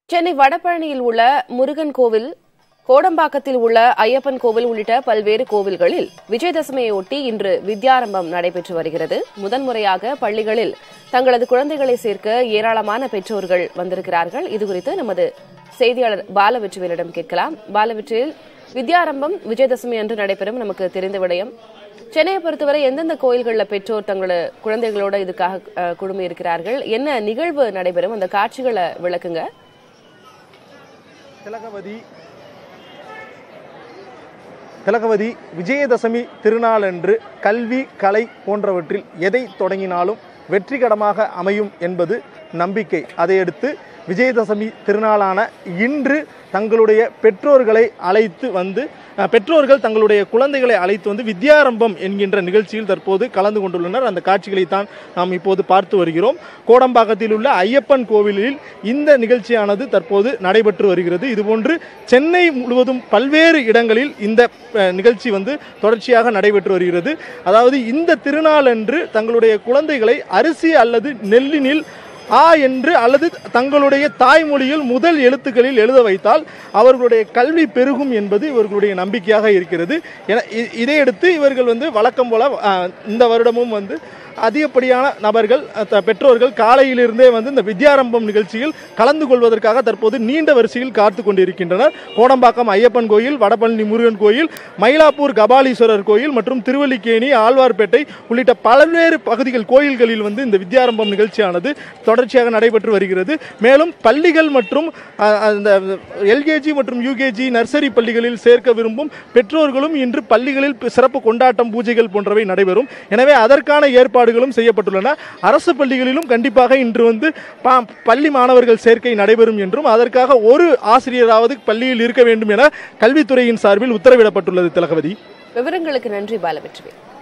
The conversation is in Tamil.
சென்னை வடபழனியில் உள்ள முருகன் கோவில் கோடம்பாக்கத்தில் உள்ள ஐயப்பன் கோவில் உள்ளிட்ட பல்வேறு கோவில்களில் விஜயதசமியையொட்டி இன்று வித்யாரம்பம் நடைபெற்று வருகிறது முதன்முறையாக பள்ளிகளில் தங்களது குழந்தைகளை சேர்க்க ஏராளமான பெற்றோர்கள் வந்திருக்கிறார்கள் இதுகுறித்து நமது செய்தியாளர் பாலவெற்றிவேலிடம் கேட்கலாம் பாலவெற்றியில் வித்யாரம்பம் விஜயதசமி அன்று நடைபெறும் நமக்கு தெரிந்த விடயம் சென்னையை பொறுத்தவரை எந்தெந்த கோயில்களில் பெற்றோர் தங்களோட குழந்தைகளோட இதுக்காக அஹ், குழுமி இருக்கிறார்கள் என்ன நிகழ்வு நடைபெறும் அந்த காட்சிகளை விளக்குங்க திலகவதி திலகவதி விஜயதசமி திருநாளன்று கல்வி கலை போன்றவற்றில் எதை தொடங்கினாலும் வெற்றிகரமாக அமையும் என்பது நம்பிக்கை அதையடுத்து விஜயதசமி திருநாளான இன்று தங்களுடைய பெற்றோர்களை அழைத்து வந்து அஹ், பெற்றோர்கள் தங்களுடைய குழந்தைகளை அழைத்து வந்து வித்யாரம்பம் என்கின்ற நிகழ்ச்சியில் தற்போது கலந்து கொண்டுள்ளனர் அந்த காட்சிகளை தான் நாம் இப்போது பார்த்து வருகிறோம் கோடம்பாக்கத்தில் உள்ள ஐயப்பன் கோவிலில் இந்த நிகழ்ச்சியானது தற்போது நடைபெற்று வருகிறது இதுபோன்று சென்னை முழுவதும் பல்வேறு இடங்களில் இந்த அஹ், நிகழ்ச்சி வந்து தொடர்ச்சியாக நடைபெற்று வருகிறது அதாவது இந்த திருநாளன்று தங்களுடைய குழந்தைகளை அரிசி அல்லது நெல்லினில் ஆ என்று அல்லது தங்களுடைய தாய்மொழியில் முதல் எழுத்துக்களில் எழுத வைத்தால் அவர்களுடைய கல்வி பெருகும் என்பது இவர்களுடைய நம்பிக்கையாக இருக்கிறது என இ- இதையடுத்து இவர்கள் வந்து வழக்கம் போல ஆ, இந்த வருடமும் வந்து அதிகப்படியான நபர்கள் அ, த- பெற்றோர்கள் காலையிலிருந்தே வந்து இந்த வித்யாரம்பம் நிகழ்ச்சியில் கலந்து கொள்வதற்காக தற்போது நீண்ட வரிசையில் காத்து கொண்டிருக்கின்றனர் கோடம்பாக்கம் ஐயப்பன் கோயில் வடபழனி முருகன் கோயில் மயிலாப்பூர் கபாலீஸ்வரர் கோயில் மற்றும் திருவல்லிக்கேணி ஆழ்வார்பேட்டை உள்ளிட்ட பல்வேறு பகுதிகள் கோயில்களில் வந்து இந்த வித்யாரம்பம் நிகழ்ச்சியானது தொடர்ச்சியாக நடைபெற்று வருகிறது மேலும் பள்ளிகள் மற்றும் அ, அந்த எல்கேஜி மற்றும் யூகேஜி நர்சரி பள்ளிகளில் சேர்க்க விரும்பும் பெற்றோர்களும் இன்று பள்ளிகளில் சிறப்பு கொண்டாட்டம் பூஜைகள் போன்றவை நடைபெறும் எனவே அதற்கான ஏற்பாடுகளும் செய்யப்பட்டுள்ளன அரசு பள்ளிகளிலும் கண்டிப்பாக இன்று வந்து பா- பள்ளி மாணவர்கள் சேர்க்கை நடைபெறும் என்றும் அதற்காக ஒரு ஆசிரியராவது பள்ளியில் இருக்க வேண்டும் என கல்வித்துறையின் சார்பில் உத்தரவிடப்பட்டுள்ளது திலகவதி விவரங்களுக்கு நன்றி பாலவெற்றிவேல்